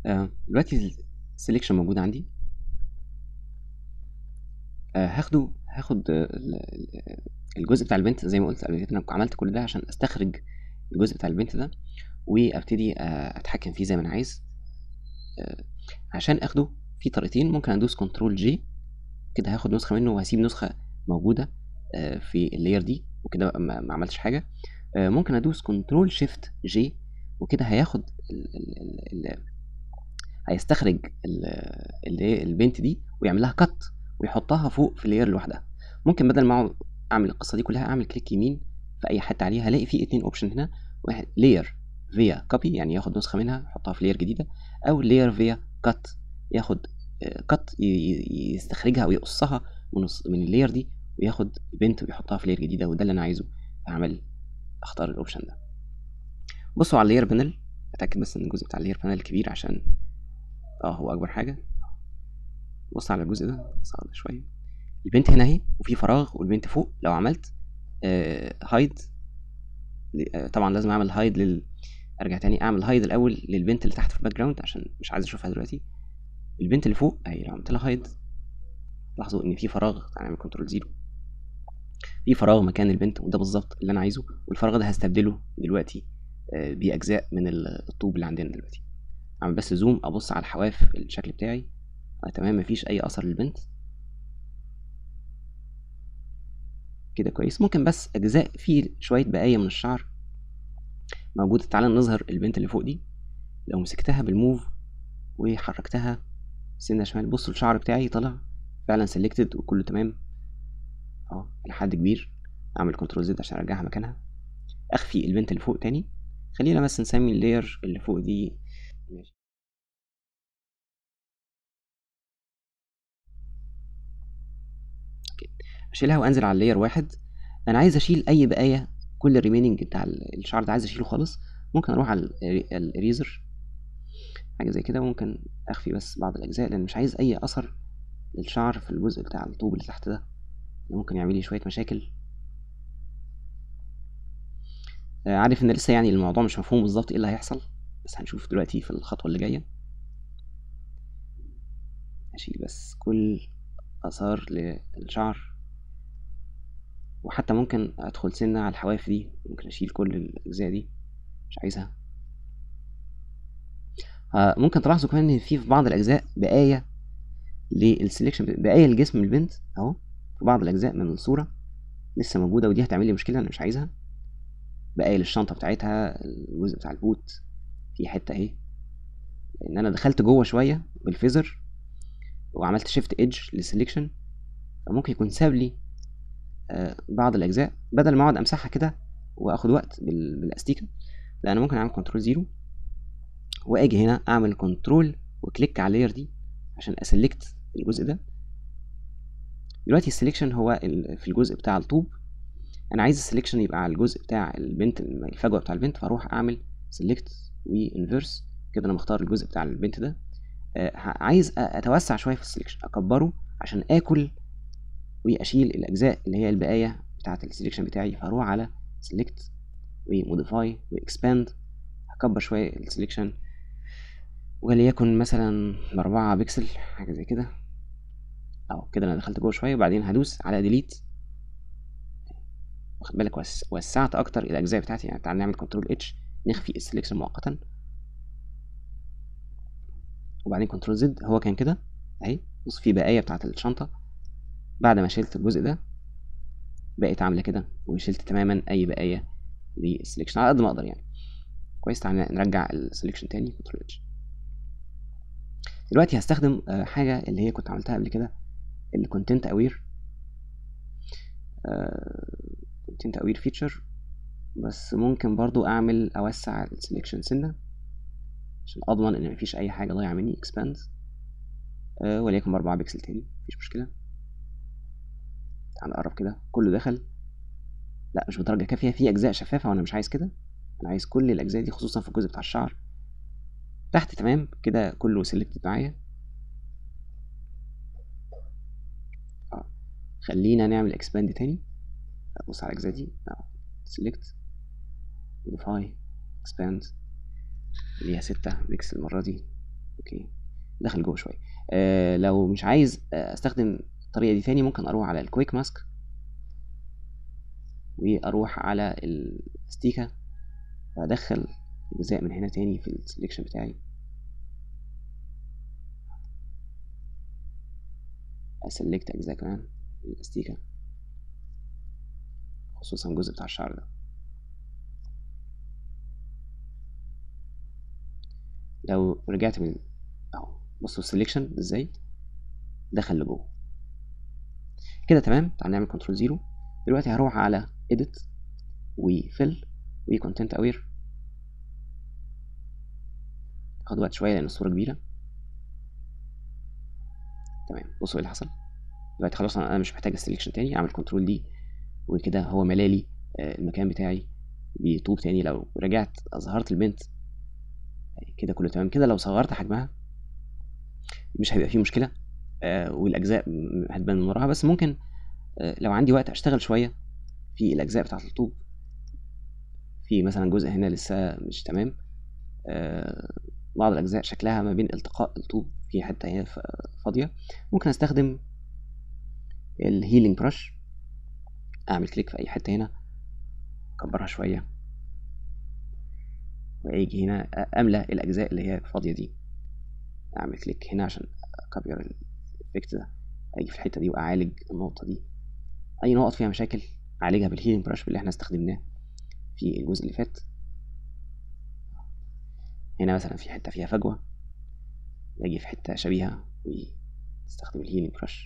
آه، دلوقتي السليكشن موجود عندي آه، هاخده هاخد آه، ال- ال- الجزء بتاع البنت زي ما قلت قبل كده انا عملت كل ده عشان استخرج الجزء بتاع البنت ده وابتدي آه، اتحكم فيه زي ما انا عايز آه، عشان اخده في طريقتين ممكن ادوس كنترول جي كده هاخد نسخه منه وهسيب نسخه موجوده آه، في اللاير دي وكده بقى ما ما عملتش حاجه آه، ممكن ادوس كنترول شيفت جي وكده هياخد ال ال ال هيستخرج ال- اللي هي البنت دي ويعمل لها كت ويحطها فوق في اللاير لوحدها ممكن بدل ما أقعد اعمل القصه دي كلها اعمل كليك يمين في اي حته عليها هلاقي في اتنين اوبشن هنا واحد لاير فيا كوبي يعني ياخد نسخه منها يحطها في لاير جديده او لاير فيا كات ياخد كات يستخرجها ويقصها من الص- من اللاير دي وياخد بنت ويحطها في لاير جديده وده اللي انا عايزه فاعمل اختار الاوبشن ده بصوا على اللاير بانل اتاكد بس ان الجزء بتاع اللاير بانل كبير عشان اه هو اكبر حاجه بص على الجزء ده صعب شويه البنت هنا اهي وفي فراغ والبنت فوق لو عملت هايد طبعا لازم اعمل هايد لل ارجع تاني اعمل هايد الاول للبنت اللي تحت في الباك جراوند عشان مش عايز اشوفها دلوقتي البنت اللي فوق اهي لو عملت لها هايد لاحظوا ان في فراغ تعالى نعمل كنترول زيرو في فراغ مكان البنت وده بالظبط اللي انا عايزه والفراغ ده هستبدله دلوقتي آه، باجزاء من ال- الطوب اللي عندنا دلوقتي اعمل بس زوم ابص على الحواف الشكل بتاعي آه تمام مفيش اي اثر للبنت كده كويس ممكن بس اجزاء في شويه بقايا من الشعر موجوده تعالى نظهر البنت اللي فوق دي لو مسكتها بالموف وحركتها سنه شمال بصوا الشعر بتاعي طلع فعلا سيلكتد وكله تمام اه لحد كبير اعمل كنترول زد عشان ارجعها مكانها اخفي البنت اللي فوق تاني خلينا بس نسمي اللاير اللي فوق دي ماشي اوكي اشيلها وانزل على اللاير واحد انا عايز اشيل اي بقايا كل الريميننج بتاع ال- الشعر ده عايز اشيله خالص ممكن اروح على ال- الاريزر حاجه زي كده ممكن اخفي بس بعض الاجزاء لان مش عايز اي اثر للشعر في الجزء بتاع الطوب اللي تحت ده ممكن يعمل لي شويه مشاكل آه، عارف ان لسه يعني الموضوع مش مفهوم بالظبط ايه اللي هيحصل بس هنشوف دلوقتي في الخطوه اللي جايه اشيل بس كل اثار للشعر وحتى ممكن ادخل سنه على الحواف دي ممكن اشيل كل الاجزاء دي مش عايزها آه، ممكن تلاحظوا كمان ان في في بعض الاجزاء بقايا للسليكشن بقايا لجسم البنت اهو في بعض الاجزاء من الصوره لسه موجوده ودي هتعمل لي مشكله انا مش عايزها بقايا للشنطه بتاعتها الجزء بتاع البوت في حته اهي لان انا دخلت جوه شويه بالفيزر وعملت شيفت ايدج للسليكشن فممكن يكون ساب لي آه، بعض الاجزاء بدل ما اقعد امسحها كده واخد وقت بال- بالاستيكه لا انا ممكن اعمل كنترول زيرو واجي هنا اعمل كنترول وكليك على اللاير دي عشان اسلكت الجزء ده دلوقتي السليكشن هو ال- في الجزء بتاع الطوب انا عايز السليكشن يبقى على الجزء بتاع البنت الفجوه بتاع البنت فاروح اعمل سيلكت وانفيرس كده انا مختار الجزء بتاع البنت ده آه، ه- عايز أ- اتوسع شويه في السليكشن اكبره عشان اكل واشيل الاجزاء اللي هي البقايا بتاعه السليكشن بتاعي فهروح على سيلكت وموديفاي واكسباند هكبر شويه السليكشن وليكن مثلا بأربعة بكسل حاجة زي كده أهو كده أنا دخلت جوه شوية وبعدين هدوس على ديليت واخد بالك وس... وسعت أكتر الأجزاء بتاعتي يعني تعال نعمل كنترول اتش نخفي السليكشن مؤقتا وبعدين كنترول زد هو كان كده أهي بص في بقايا بتاعة الشنطة بعد ما شلت الجزء ده بقيت عاملة كده وشلت تماما أي بقايا للسليكشن على قد ما أقدر يعني كويس تعال نرجع السليكشن تاني كنترول اتش دلوقتي هستخدم آه، حاجة اللي هي كنت عملتها قبل كده الكونتنت اوير كونتنت اوير فيتشر بس ممكن برضو اعمل اوسع السليكشن سنة عشان اضمن ان مفيش اي حاجة ضايعة مني expand آه، وليكن باربعة بكسل تاني مفيش مشكلة تعال نقرب كده كله دخل لا مش بدرجة كافية في اجزاء شفافة وانا مش عايز كده انا عايز كل الاجزاء دي خصوصا في الجزء بتاع الشعر تحت تمام كده كله سيلكتد معايا اه خلينا نعمل اكسباند تاني بص على الاجزاء دي اه سيلكت موديفاي اكسباند اللي هي ستة بيكسل المرة دي اوكي دخل جوه شويه آه لو مش عايز آه استخدم الطريقه دي تاني ممكن اروح على الكويك ماسك واروح على الستيكا وادخل اجزاء من هنا تاني في السليكشن بتاعي اسلكت اجزاء كمان من الاستيكا خصوصا الجزء بتاع الشعر ده لو رجعت من اهو بصوا السليكشن ازاي دخل لجوه كده تمام تعال نعمل كنترول زيرو دلوقتي هروح على edit وفيل وكونتنت اوير خد وقت شويه لان الصوره كبيره تمام بصوا ايه اللي حصل دلوقتي خلاص انا مش محتاج السليكشن تاني اعمل كنترول دي وكده هو ملالي المكان بتاعي بطوب تاني لو رجعت ظهرت البنت كده كله تمام كده لو صغرت حجمها مش هيبقى فيه مشكله آه والاجزاء هتبان من وراها بس ممكن آه لو عندي وقت اشتغل شويه في الاجزاء بتاعه الطوب في مثلا جزء هنا لسه مش تمام آه بعض الاجزاء شكلها ما بين التقاء الطوب في حته هنا فاضيه ممكن استخدم الهيلينج برش اعمل كليك في اي حته هنا اكبرها شويه واجي هنا املى الاجزاء اللي هي فاضيه دي اعمل كليك هنا عشان اكبر الافكت ده اجي في الحته دي واعالج النقطه دي اي نقط فيها مشاكل اعالجها بالهيلينج برش اللي احنا استخدمناه في الجزء اللي فات هنا مثلا في حته فيها فجوه باجي في حته شبيهه واستخدم الهيلينج برش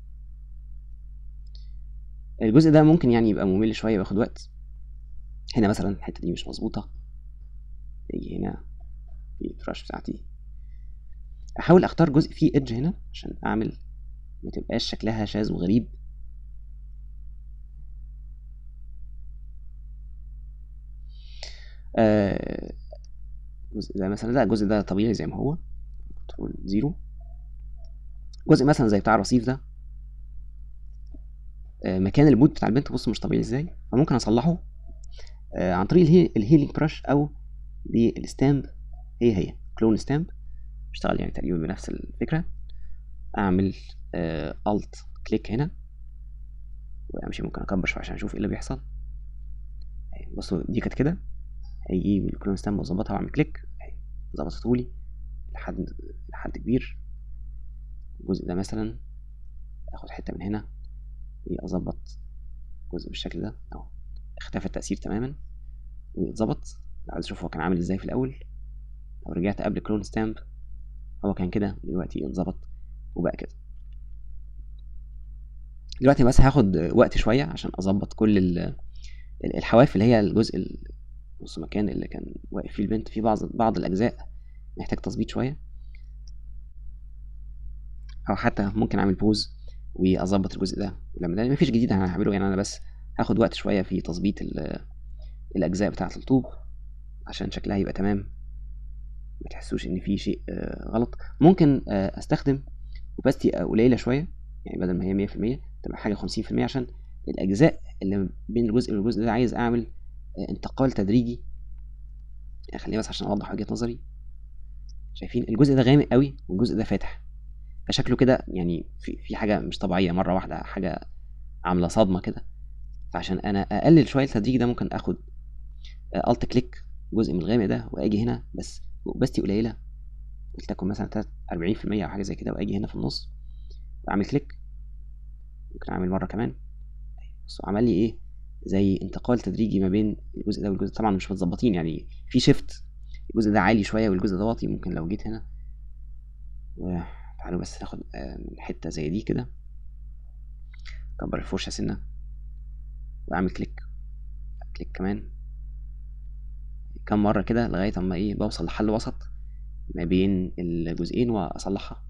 الجزء ده ممكن يعني يبقى ممل شويه وياخد وقت هنا مثلا الحته دي مش مظبوطه اجي هنا في البرش بتاعتي احاول اختار جزء فيه ايدج هنا عشان اعمل ما تبقاش شكلها شاذ وغريب آه جزء ده مثلا لا الجزء ده طبيعي زي ما هو كنترول زيرو جزء مثلا زي بتاع الرصيف ده آه مكان البوت بتاع البنت بص مش طبيعي ازاي فممكن اصلحه آه عن طريق الهي... الهيلينج برش او بالستامب هي هي كلون ستامب بشتغل يعني تقريبا بنفس الفكره اعمل الت كليك هنا وامشي ممكن اكبر شويه عشان اشوف ايه اللي بيحصل بصوا دي كانت كده هيجي بالكلون ستامب واظبطها واعمل كليك ظبطته لي لحد لحد كبير الجزء ده مثلا اخد حته من هنا واظبط جزء بالشكل ده اهو اختفى التاثير تماما واتظبط عايز اشوف هو كان عامل ازاي في الاول لو رجعت قبل كلون ستامب هو كان كده دلوقتي انظبط وبقى كده دلوقتي بس هاخد وقت شويه عشان اظبط كل الحواف اللي هي الجزء نص مكان اللي كان واقف فيه البنت في بعض بعض الاجزاء محتاج تظبيط شويه او حتى ممكن اعمل بوز واظبط الجزء ده لما ده مفيش جديد انا هعمله يعني انا بس هاخد وقت شويه في تظبيط الاجزاء بتاعه الطوب عشان شكلها يبقى تمام ما تحسوش ان في شيء غلط ممكن استخدم اوباستي قليله شويه يعني بدل ما هي مية في المية تبقى حاجه خمسين في المية عشان الاجزاء اللي بين الجزء والجزء ده عايز اعمل انتقال تدريجي يعني خليني بس عشان اوضح وجهه نظري شايفين الجزء ده غامق قوي والجزء ده فاتح فشكله كده يعني في في حاجه مش طبيعيه مره واحده حاجه عامله صدمه كده فعشان انا اقلل شويه التدريج ده ممكن اخد الت كليك جزء من الغامق ده واجي هنا بس بستي قليله ولتكن مثلا 40% او حاجه زي كده واجي هنا في النص واعمل كليك ممكن اعمل مره كمان بص عمل لي ايه زي انتقال تدريجي ما بين الجزء ده والجزء طبعا مش متظبطين يعني في شيفت الجزء ده عالي شويه والجزء ده واطي ممكن لو جيت هنا تعالوا بس ناخد من حته زي دي كده اكبر الفرشه سنه واعمل كليك كليك كمان كم مره كده لغايه اما ايه بوصل لحل وسط ما بين الجزئين واصلحها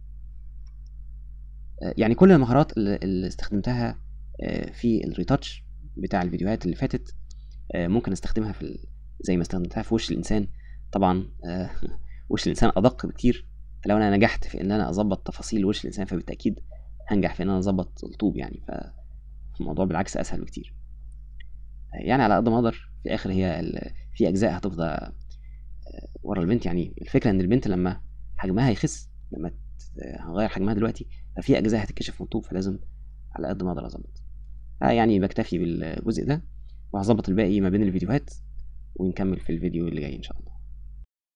يعني كل المهارات اللي استخدمتها في الريتاتش بتاع الفيديوهات اللي فاتت ممكن استخدمها في زي ما استخدمتها في وش الانسان طبعا وش الانسان ادق بكتير فلو انا نجحت في ان انا اظبط تفاصيل وش الانسان فبالتاكيد هنجح في ان انا اظبط الطوب يعني فالموضوع بالعكس اسهل بكتير يعني على قد ما اقدر في الاخر هي في اجزاء هتفضل ورا البنت يعني الفكره ان البنت لما حجمها هيخس لما ت- هنغير حجمها دلوقتي ففي اجزاء هتتكشف من الطوب فلازم على قد ما اقدر اظبط يعني بكتفي بالجزء ده وهظبط الباقي ما بين الفيديوهات ونكمل في الفيديو اللي جاي ان شاء الله